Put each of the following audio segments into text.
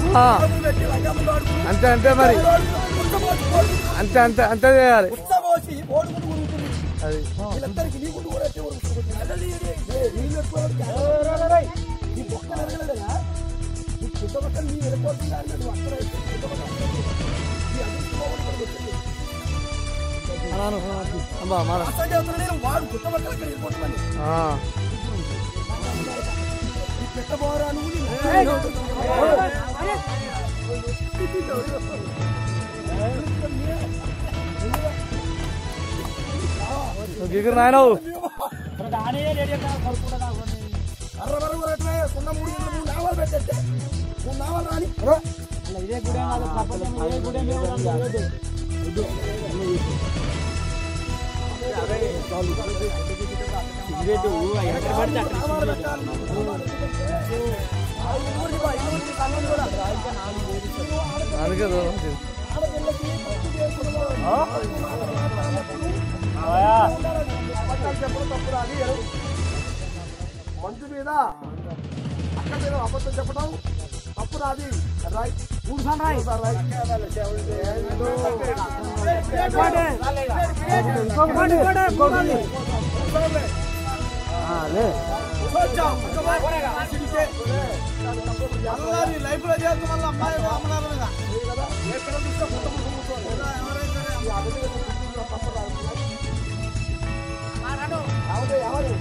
ఆ. డబ్బులు పెట్టి లంగములు ఆడుకుని అంతే అంతే మరి ఉచ్చబోసి ఓడుకుని అంతే అంతే అంతే చేయాలి ఉచ్చబోసి ఓడుకుని ఉరుకుతుంది అది వీళ్ళందరికీ నీ గుండు కూడా ఎత్తి ఉరుకుతుంది ఏ, నీళ్ళు ఎక్కువ పడితే ఈ బొక్క ఎరగలేదా ఈ చుట్టపక్కల నీ వెళ్ళిపోతుంది కానీ నువ్వు అక్కడ వేస్తే చుట్టపక్కల అక్కడ వేస్తే. ఈ అదృష్టం ఒకటి వచ్చింది. అమ్మా మన అసలు చెబుతున్నా నేను వాడు చుట్టపక్కల అక్కడ వెళ్ళిపోతుందని ఆ. పెట్టబోరా నువ్వు నేను. నువ్వు గిగురు నాయనవు అర్ర బర్ర కొరట్లే, సున్న మూడు గింజలు మూడు నావాలు పెట్టేస్తే మూడు నావాలు రాని నావాలు పెట్టాలి. ఆ ఇరువురికి బా, ఇరువురికి కన్నం కూడా. అందుకే దూరం వచ్చింది. ఆడపిల్లకి తప్పు చేసుకున్న అబద్ధాలు చెప్పడం తప్పు రాని మంచు మీద అక్క మీద అబద్ధం చెప్పడం తప్పు రాది రాయ్ కూర్చొని రాయ్ లైఫ్ లో చేస్తాం వల్ల అమ్మాయి రామనాథన్ ఎక్కడ చూస్తే ముట్ట ముట్ట కూర్చోవాలి ఎవరు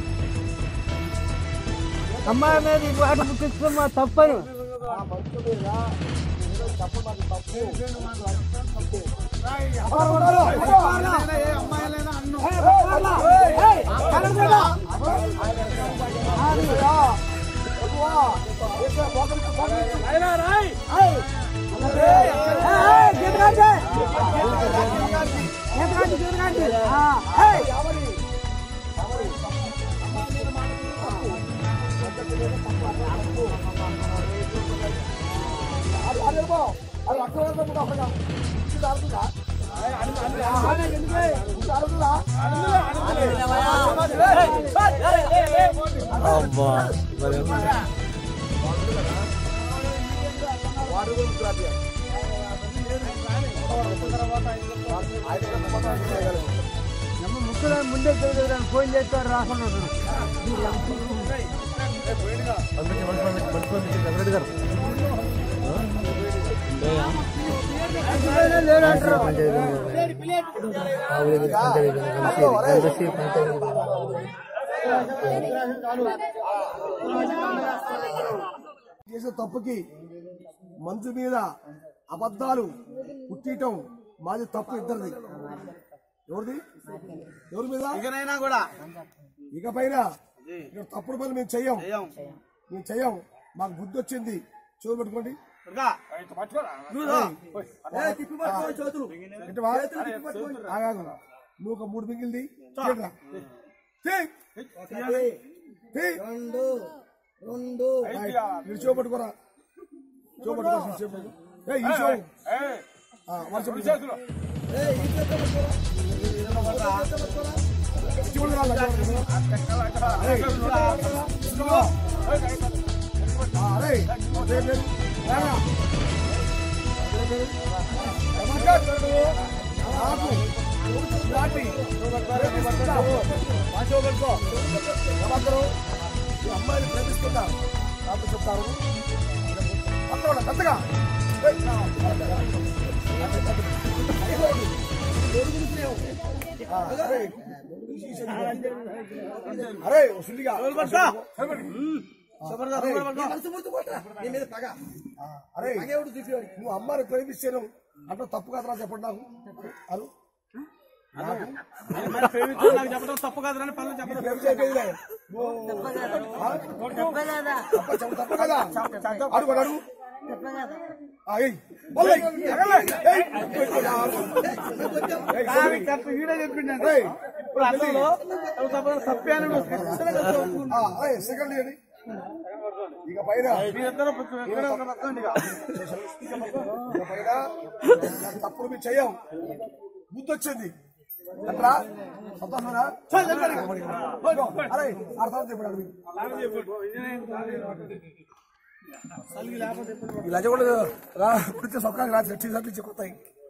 అమ్మాయి మీద ఈ వాటి ముట్టించుకున్న తప్పను ఆ మంచు మీద ఏదో చెప్పడం తప్పు తప్పు అమ్మాయిలైనా అన్ను అది అక్కడ అక్కడ అడుగుతుందా అడుగుతుందా అబ్బా మరి ముక్కులో ముందే ఫోన్ చేస్తారు రాకుండా చేసే తప్పుకి మంచు మీద అబద్ధాలు పుట్టియటం మాది తప్పు ఇద్దరిది ఎవరిది ఎవరి మీద ఇకనైనా కూడా ఇక పైన ఇక తప్పుడు పని మేము చెయ్యం మేము చెయ్యం మాకు బుద్ధి వచ్చింది చెవులు పెట్టుకోండి దుర్గా, ఏయ్, తిప్పి పట్టుకోండి చేతులు. ఇటువా? ఆగాగు. నువ్వు ఒక మూడు మిగిలింది తీయరా. తీయ్. తీయ్. రెండు రెండు రైట్. మీరు చెవు పట్టుకోరా చెవు పట్టుకో అసలు చెవు పట్టుకో. ఏయ్, ఈ చెవు. ఆ, వాడి చెవు పట్టుకో. చెవులు రాలా, చెవులు రాలా. ఏయ్, ఇదిగో. ఆ, రేయ్. రేయ్, రేయ్. రారా. రేయ్, రేయ్. రమాకాంత్ గారు, నాకు దాటి ప్రేమిస్తున్నా. మా చెవు పట్టుకో. రమాకాంత్ గారు, ఈ అమ్మాయిని ప్రేమిస్తున్నా నాతో చెప్తారు పక్కన పెద్దగా ఏయ్, నా, ఆ, అరే అరే ఓ సుల్లిగా అరే నువ్వు అమ్మాని ప్రేమిస్తాను అంటే తప్పు కదరా చెప్పండి నాకు అరు నాకు చెప్పడం తప్పు కాదురని పనులు చెప్పడం ప్రేమ చేయలేదులే. నువ్వు- ఆ? తప్ప చెప్ప- తప్పు కదా అడుగు అడుగు ఆ, ఏయ్. మళ్ళీ ఏయ్. ఏయ్. ఏయ్, sorry. వీడే చెప్పిండే ఏయ్. ఇప్పుడు అన్నంలో తప్పాను ఆ, ఏయ్, సెకండ్ ఇయర్ ఇక పైన మీరిద్దరు ఎక్కడ ఒక పక్కన ఇక. ఇక పైన నాకు తప్పులు మీరు చెయ్యం బుద్ధి వచ్చింది అట్లా సంతోషమేనా చాలు, వెళ్ళండి ఇక. పోయి, పో. అరే అర్థం చెప్పాడు ఈ లజ కూడా రా కుడితే సొక్కాకి రా చెట్టు సత్తి కొత్తాయి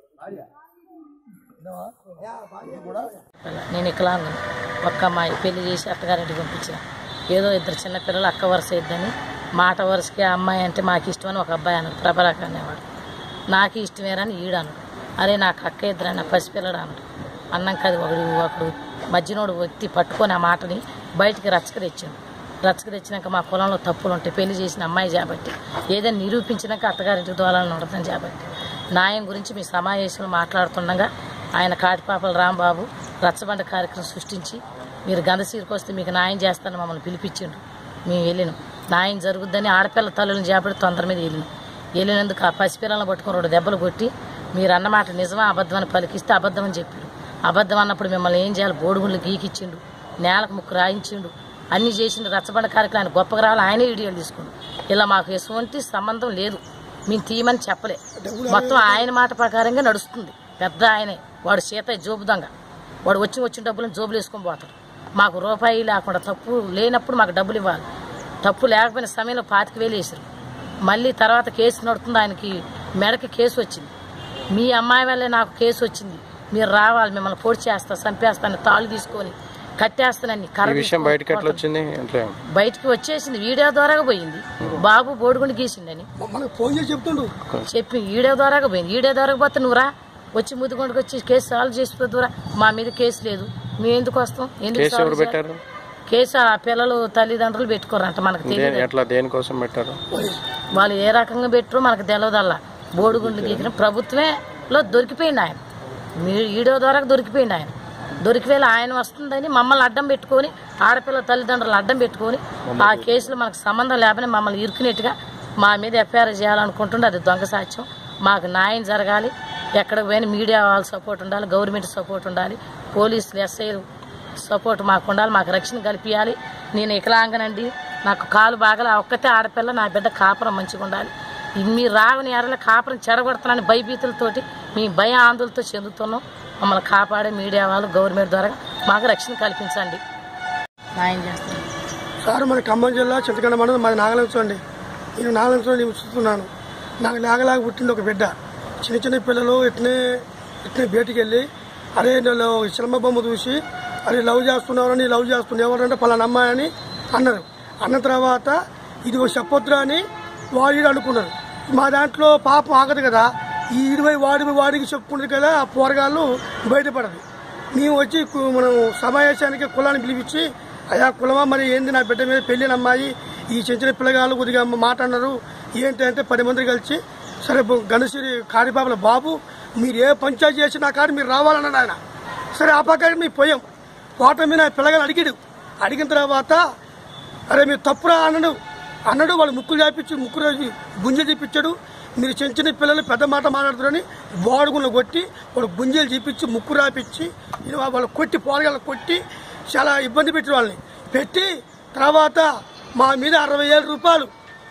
కూడా నేను వికలాంగుని ఒక్క అమ్మాయి పెళ్లి చేసి అత్తగారింటికి పంపించిన ఏదో ఇద్దరు చిన్న పిల్లలు అక్క వరుస ఇద్దని మాట వరుసకి ఆ అమ్మాయి అంటే మాకు ఇష్టమని ఒక అబ్బాయి అన్నాడు ప్రభాకర్ అనేవాడు నాకు ఇష్టమేరని ఈడాను అరే నాకు అక్క ఇద్దరని పసిపిల్లడు అన్నాడు అన్నాక అది ఒకడు ఒకడు మధ్యనోడు వ్యక్తి పట్టుకొని ఆ మాటని బయటికి రచ్చక తెచ్చాడు రచ్చక తెచ్చినాక మా పొలంలో తప్పులు ఉంటాయి పెళ్లి చేసిన అమ్మాయి కాబట్టి ఏదైనా నిరూపించినాక అత్తగారింటికి దోలాలని ఉండదని కాబట్టి న్యాయం గురించి మీ సమావేశంలో మాట్లాడుతుండగా ఆయన కాటిపాపల రాంబాబు రచ్చబండ కార్యక్రమం సృష్టించి మీరు గంధసీరికి వస్తే మీకు న్యాయం చేస్తానని మమ్మల్ని పిలిపించిండు మేము వెళ్ళినాం న్యాయం జరుగుద్దని ఆడపిల్ల తల్లులను చేపట్టి తొందర మీద వెళ్ళినాం వెళ్ళినందుకు ఆ పసిపిల్లలను పట్టుకుని రెండు దెబ్బలు కొట్టి మీరు అన్నమాట నిజమా అబద్ధం అని పలికిస్తే అబద్ధం అని చెప్పారు అబద్ధం అన్నప్పుడు మిమ్మల్ని ఏం చేయాలి బోడుగుళ్ళు గీకిచ్చిండు నేలకు ముక్కు రాయించిండు అన్ని చేసిండు రచ్చబండ కార్యక్రమం ఆయన గొప్పగా రావాలి ఆయనే వీడియోలు తీసుకుండు ఇలా మాకు ఎటువంటి సంబంధం లేదు మేము తీయమని చెప్పలే మొత్తం ఆయన మాట ప్రకారంగా నడుస్తుంది పెద్ద ఆయనే వాడు సీత జోబు దొంగ వాడు వచ్చి వచ్చిన డబ్బులను జోబులు వేసుకొని పోతాడు మాకు రూపాయి లేకుండా తప్పు లేనప్పుడు మాకు డబ్బులు ఇవ్వాలి తప్పు లేకపోయిన సమయంలో పాతిక వేలు వేసారు మళ్ళీ తర్వాత కేసు నడుతుంది ఆయనకి మెడకి కేసు వచ్చింది మీ అమ్మాయి వల్లే నాకు కేసు వచ్చింది మీరు రావాలి మిమ్మల్ని పొడి చేస్తా చంపేస్తాను తాళ్ళు తీసుకొని కట్టేస్తానని కర్ర ఈ విషయం తీసుకొని బయటకు ఎట్లా వచ్చింది అంటే బయటికి వచ్చేసింది వీడియో ద్వారాగా పోయింది బాబు బోడుగుండి గీసిండని మనకు ఫోన్ చేసి చెప్తుండు చెప్పి వీడియో ద్వారాగా పోయింది వీడియో ద్వారాగా పోతే నువ్వు రా వచ్చి ముద్దుకొండకు వచ్చి కేసు సాల్వ్ చేసిపోతురా మా మీద కేసు లేదు మేము ఎందుకు వస్తాం ఎందుకు కేసు సాల్వ్ ఎవరు చేయాలి? పెట్టారు కేసు ఆ పిల్లలు తల్లిదండ్రులు పెట్టుకోరంట మనకు దే- తెలియదు ఎట్లా దేనికోసం పెట్టారు వాళ్ళు ఏ రకంగా పెట్టరో మనకు తెలియదల్లా బోడిగుండు గీకిన ప్రభుత్వేలో దొరికిపోయింది ఆయన మీ వీడియో ద్వారా దొరికిపోయింది ఆయన దొరికివేళ ఆయన వస్తుందని మమ్మల్ని అడ్డం పెట్టుకొని ఆడపిల్ల తల్లిదండ్రులు అడ్డం పెట్టుకొని ఆ కేసులో మనకు సంబంధం లేకపోయినా మమ్మల్ని ఇరుకునేట్టుగా మా మీద ఎఫ్ఐఆర్ చేయాలనుకుంటుండే అది దొంగ సాక్ష్యం మాకు న్యాయం జరగాలి ఎక్కడికి పోయినా మీడియా వాళ్ళ సపోర్ట్ ఉండాలి గవర్నమెంట్ సపోర్ట్ ఉండాలి పోలీసులు ఎస్ఐలు సపోర్ట్ మాకు ఉండాలి మాకు రక్షణ కల్పించాలి నేను వికలాంగనండి నాకు కాలు బాగల ఒక్కతే ఆడపిల్ల నా బిడ్డ కాపురం మంచిగా ఉండాలి ఇది మీరు రావని ఎరల కాపురం చెడగొడతానని భయభీతులతోటి మీ భయ ఆందోళనతో చెందుతున్నాం మమ్మల్ని కాపాడే మీడియా వాళ్ళు గవర్నమెంట్ ద్వారా మాకు రక్షణ కల్పించండి న్యాయం చేస్తాను సార్ మన ఖమ్మం జిల్లా చింతకండ మండలం మాది నాగలంచం అండి నేను నాగలంచం నివసిస్తున్నాను నాకు లేగలాగా పుట్టింది ఒక బిడ్డ చిన్న చిన్న పిల్లలు ఇట్నే ఇట్నే బయటికి వెళ్ళి అరే నేను సినిమా బొమ్మ చూసి అరే లవ్ చేస్తున్నారని లవ్ చేస్తున్నా ఎవరంటే పలానా అమ్మాయి అని అన్నారు అన్న తర్వాత ఇది ఒక చెప్పొద్దురా అని వాడి అనుకున్నారు మా దాంట్లో పాపం ఆగదు కదా ఈ ఇరవై వాడి వాడికి చెప్పుకుంటుంది కదా ఆ పోరగాళ్ళు బయటపడదు మేము వచ్చి కు- మనం సమావేశానికి కులాన్ని పిలిపించి అయా కులమా మరి ఏంది నా బిడ్డ మీద పెళ్ళిన అమ్మాయి ఈ చిన్న చిన్న పిల్లగాళ్ళు కొద్దిగా మాట్లాడినారు ఏంటి అంటే పది మంది కలిసి సరే బు- గణశ్రీ కాడిబాబుల బాబు మీరు ఏ పంచాయతీ చేసి నా కాడ మీరు రావాలన్నాడు ఆయన సరే ఆ పక్కన మేము పోయాం పోవటం మీద పిల్లగాలు అడిగాడు అడిగిన తర్వాత అరే మీరు తప్పురా అన్నాడు అన్నాడు వాళ్ళు ముక్కులు చేపించి ముక్కు రోజు గుంజలు చేపించాడు మీరు చిన్న చిన్న పిల్లలు పెద్ద మాట మాట్లాడుతారని బాడుగులు కొట్టి వాడు గుంజలు చేపించి ముక్కు రాపించి ఇది వాళ్ళు కొట్టి పోరగాళ్ళు కొట్టి చాలా ఇబ్బంది పెట్టి వాళ్ళని పెట్టి తర్వాత మా మీద అరవై ఏళ్ళ రూపాయలు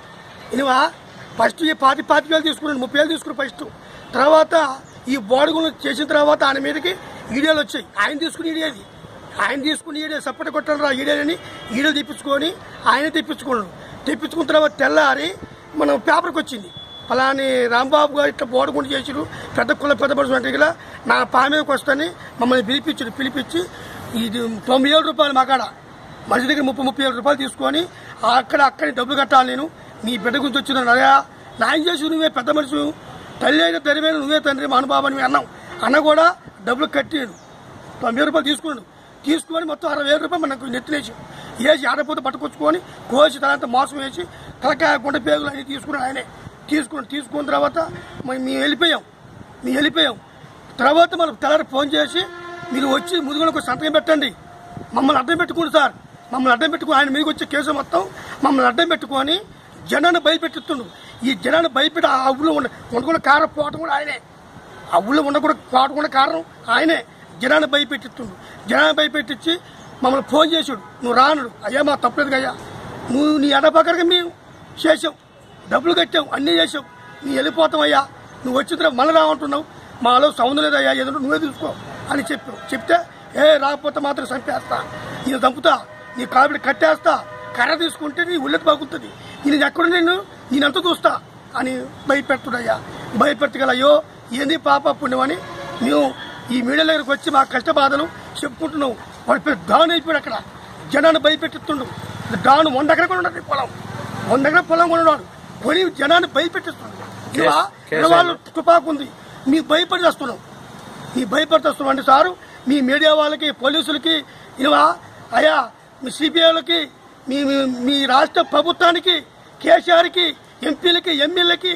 ఇనివా ఫస్ట్ ఈ పాతి పాతి వేలు తీసుకున్నాడు ముప్పై వేలు తీసుకున్నాడు ఫస్ట్ తర్వాత ఈ బాడుగులు చేసిన తర్వాత ఆయన మీదకి ఈడియాలు వచ్చాయి ఆయన తీసుకుని ఈడేది ఆయన తీసుకుని ఈడే సప్పటి కొట్టాడు రా ఈడేని ఈడలు తెప్పించుకొని ఆయన తెప్పించుకున్నాడు తెప్పించుకున్న తర్వాత తెల్లారి మనం పేపర్కి వచ్చింది ఫలాని రాంబాబు గారు ఇట్లా బోడగుండు చేసిరు పెద్ద కుల పెద్ద మనుషులు అంటే ఇలా నా పా మీదకి వస్తాని మమ్మల్ని పిలిపించారు పిలిపించి ఇది తొంభై ఏడు రూపాయలు మాకాడ మనిషి దగ్గర ముప్పై ముప్పై ఏడు రూపాయలు తీసుకొని అక్కడ అక్కడి డబ్బులు కట్టాలి నేను నీ బిడ్డ గురించి వచ్చిన అయ్యా నాయం చేసి నువ్వే పెద్ద మనిషి తల్లి అయిన తరివేను నువ్వే తండ్రి మహానుభావ అని అన్నాం అన్న కూడా డబ్బులు కట్టాడు తొంభై రూపాయలు తీసుకున్నాడు తీసుకొని మొత్తం అరవై వేల రూపాయలు మనకు నెత్తినేసి వేసి ఆడపోతే పట్టుకొచ్చుకొని కోసి తర్వాత మోసం వేసి తలకాయ గుండె పేగులు అన్ని తీసుకున్నాడు ఆయనే తీసుకుని తీసుకున్న తర్వాత మరి మేము వెళ్ళిపోయాం మేము వెళ్ళిపోయాం తర్వాత మనం తెల్లారి ఫోన్ చేసి మీరు వచ్చి ముదుగులకు సంతకం పెట్టండి మమ్మల్ని అడ్డం పెట్టుకోండి సార్ మమ్మల్ని అడ్డం పెట్టుకుని ఆయన మీదకి వచ్చే కేసు మొత్తం మమ్మల్ని అడ్డం పెట్టుకొని జనాన్ని భయపెట్టిస్తుండు ఈ జనాన్ని భయపెట్టి ఆ ఊళ్ళో ఉండ ఉండకుండా కారం పోవటం కూడా ఆయనే ఆ ఊళ్ళో ఉండకూడదు పోవడం కారణం ఆయనే జనాన్ని భయపెట్టిస్తుండు జనాన్ని భయపెట్టించి మమ్మల్ని ఫోన్ చేసాడు నువ్వు రానుడు అయ్యా మా తప్పలేదు అయ్యా నువ్వు నీ ఎడపక్కడికి మేము చేసాం డబ్బులు కట్టాం అన్నీ చేసాం నీ వెళ్ళిపోతాం అయ్యా నువ్వు వచ్చిన తర్వాత మళ్ళీ రావంటున్నావు మాలో సౌందర్యం లేదయ్యా ఏదో నువ్వే చూసుకో అని చెప్పావు చెప్తే ఏ రాకపోతే మాత్రం చంపేస్తా నేను చంపుతా నీ కావిడి కట్టేస్తా కర్ర తీసుకుంటే నీ ఉల్లెట్ బాగుతుంది నేను ఎక్కడ నేను నేనంత చూస్తా అని భయపెట్టుడయ్యా భయపెట్టగల అయ్యో ఏంది పాప పుణ్యమని మేము ఈ మీడియా దగ్గరకు వచ్చి మా కష్ట బాధలు చెప్పుకుంటున్నాం వాడి పేరు డాన్ అయిపోయాడు అక్కడ జనాన్ని భయపెట్టిస్తుండు డాను వంద ఎకర కూడా ఉండదు పొలం వంద ఎకర పొలం కూడా ఉన్నాడు కొని జనాన్ని భయపెట్టిస్తుండు ఇలా కేసు వాళ్ళు తుపాకు ఉంది మీకు భయపడి వస్తున్నాం మీ భయపడుతున్నాం అంటే సారు మీ మీడియా వాళ్ళకి పోలీసులకి ఇలా అయా మీ సిబిఐలకి మీ మీ- మీ రాష్ట్ర ప్రభుత్వానికి కేసీఆర్కి ఎంపీలకి ఎమ్మెల్యేలకి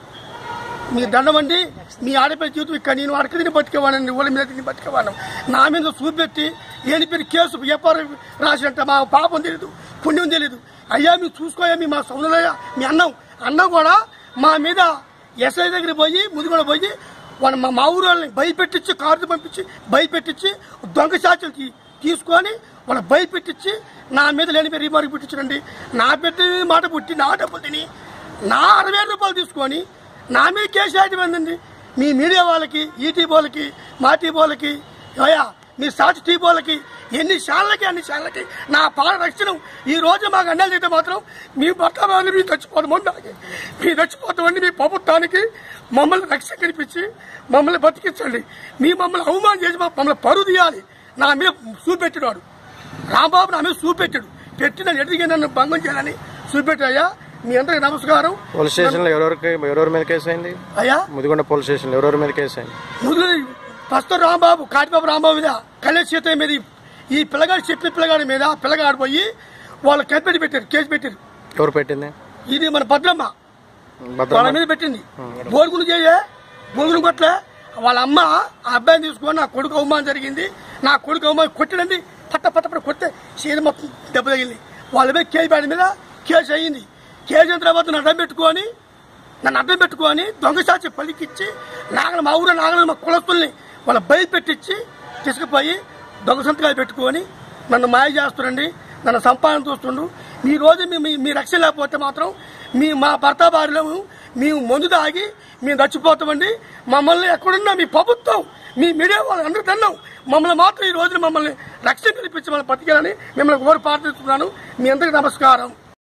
మీ దండమండి మీ ఆడపిల్ల జీవితం ఇక్కడ నేను అడక తిని బతికేవాడిని వాళ్ళ మీద తిని బతికేవాడిని నా మీద చూపెట్టి లేని పేరు కేసు ఎఫ్ఆర్ రాసినట్ట మా పాపం తెలియదు పుణ్యం తెలియదు అయ్యా మీరు చూసుకోయా మీ మా సౌందర్య మీ అన్నం అన్నం కూడా మా మీద ఎస్ఐ దగ్గరికి పోయి ముదిగొడ పోయి వాళ్ళ మా మా ఊరు వాళ్ళని భయపెట్టించి కార్డు పంపించి భయపెట్టించి దొంగ సాక్షులు తీ- తీసుకొని వాళ్ళ భయపెట్టించి నా మీద లేని పేరు రిమార్క్ పెట్టించండి నా బిడ్డ మాట పుట్టి నా డబ్బులు తిని నా అరవై వేల రూపాయలు తీసుకొని నా మీద కేసు వేయడం ఏందండి మీ మీడియా వాళ్ళకి ఈటీ వాళ్ళకి మా టీ వాళ్ళకి అయ్యా మీ సాక్షి టీ వాళ్ళకి ఎన్ని శాలకి అన్ని శాలకి నా పాల రక్షణ ఈ రోజు మాకు అన్యాయం చేస్తే మాత్రం మీ భర్త వాళ్ళు మీరు చచ్చిపోతామని నాకు మీరు చచ్చిపోతామని మీ ప్రభుత్వానికి మమ్మల్ని రక్షణ కనిపించి మమ్మల్ని బతికించండి మీ మమ్మల్ని అవమానం చేసి మా- మమ్మల్ని పరువు తీయాలి నా మీద చూపెట్టినాడు రాంబాబు నా మీద చూపెట్టాడు పెట్టిన ఎదిగి నన్ను భంగం చేయాలని చూపెట్టాయ్యా మీ అందరికి నమస్కారం పోలీస్ స్టేషన్లో ఎవరెవరికి ఎవరెవరి మీద కేసు అయింది అయ్యా ముదిగొండ పోలీస్ స్టేషన్లో ఎవరెవరి మీద కేసు అయింది ముందు ఫస్ట్ రాంబాబు కాటిబాబు రాంబాబు మీద కళ్యాణ్ సీతయ్య మీద ఈ- ఈ పిల్లగాడు చెప్పిన పిల్లగాడి మీద ఆ పిల్లగాడు పోయి వాళ్ళు కంప్లైంట్ పెట్టారు కేసు పెట్టారు ఎవరు పెట్టింది ఇది మన భద్రమ్మ వాళ్ళ భద్రమ్మ మీద పెట్టింది బోరుగులు చేయే బోరుగులు కొట్లే వాళ్ళ అమ్మ ఆ అబ్బాయిని తీసుకొని నా కొడుకు అవమానం జరిగింది నా కొడుకు అవమానం కొట్టినంది పట్ట పట్ట పట్ట కొడితే చీర మొత్తం దెబ్బ తగిలింది వాళ్ళ మీద కేసు బ్యాడ్ మీద కేసు అయ్యింది కేసు అయిన తర్వాత నన్ను అడ్డం పెట్టుకొని నన్ను అడ్డం పెట్టుకొని దొంగ సాక్షి పలికిచ్చి నాగల మా ఊరు నాగల మా కులస్తుల్ని వాళ్ళ బయట పెట్టించి తీసుకుపోయి దొంగ సంతకాలు పెట్టుకొని నన్ను మాయ చేస్తుండండి నన్ను సంపాదన చూస్తుండు మీ రోజు మీ- మీ మీ రక్షణ లేకపోతే మాత్రం మీ మా భర్త భార్యలో మేము మందు తాగి మేము చచ్చిపోతామండి మమ్మల్ని ఎక్కడున్నా మీ ప్రభుత్వం మీ మీడియా వాళ్ళు అందరూ తిన్నాం మమ్మల్ని మాత్రం ఈ రోజున మమ్మల్ని రక్షణ కల్పించి మమ్మల్ని బతికాలని మిమ్మల్ని కోరి ప్రార్థిస్తున్నాను మీ అందరికీ నమస్కారం